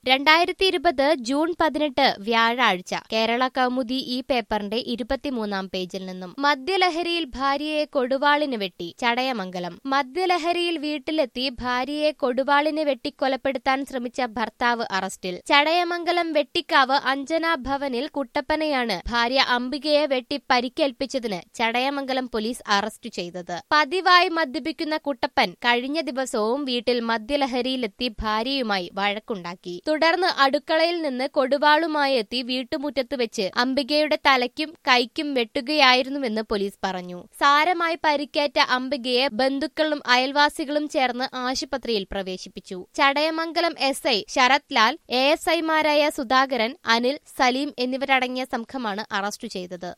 രണ്ടായിരത്തി ഇരുപത് ജൂൺ പതിനെട്ട് വ്യാഴാഴ്ച കേരള കൗമുദി ഈ പേപ്പറിന്റെ ഇരുപത്തിമൂന്നാം പേജിൽ നിന്നും മദ്യലഹരിയിൽ ഭാര്യയെ കൊടുവാളിന് വെട്ടി ചടയമംഗലം മദ്യലഹരിയിൽ വീട്ടിലെത്തി ഭാര്യയെ കൊടുവാളിന് വെട്ടി കൊലപ്പെടുത്താൻ ശ്രമിച്ച ഭർത്താവ് അറസ്റ്റിൽ ചടയമംഗലം വെട്ടിക്കാവ് അഞ്ജന ഭവനിൽ കുട്ടപ്പനെയാണ് ഭാര്യ അംബികയെ വെട്ടി പരിക്കേൽപ്പിച്ചതിന് ചടയമംഗലം പോലീസ് അറസ്റ്റ് ചെയ്തത് പതിവായി മദ്യപിക്കുന്ന കുട്ടപ്പൻ കഴിഞ്ഞ ദിവസവും വീട്ടിൽ മദ്യലഹരിയിലെത്തി ഭാര്യയുമായി വഴക്കുണ്ടാക്കി തുടർന്ന് അടുക്കളയിൽ നിന്ന് കൊടുവാളുമായി എത്തി വീട്ടുമുറ്റത്ത് വെച്ച് അംബികയുടെ തലയ്ക്കും കൈക്കും വെട്ടുകയായിരുന്നുവെന്ന് പോലീസ് പറഞ്ഞു സാരമായി പരിക്കേറ്റ അംബികയെ ബന്ധുക്കളും അയൽവാസികളും ചേർന്ന് ആശുപത്രിയിൽ പ്രവേശിപ്പിച്ചു Chadayamangalam S I Sharath Lal A S ഐമാരായ സുധാകരൻ അനിൽ സലീം എന്നിവരടങ്ങിയ സംഘമാണ് അറസ്റ്റ് ചെയ്തത്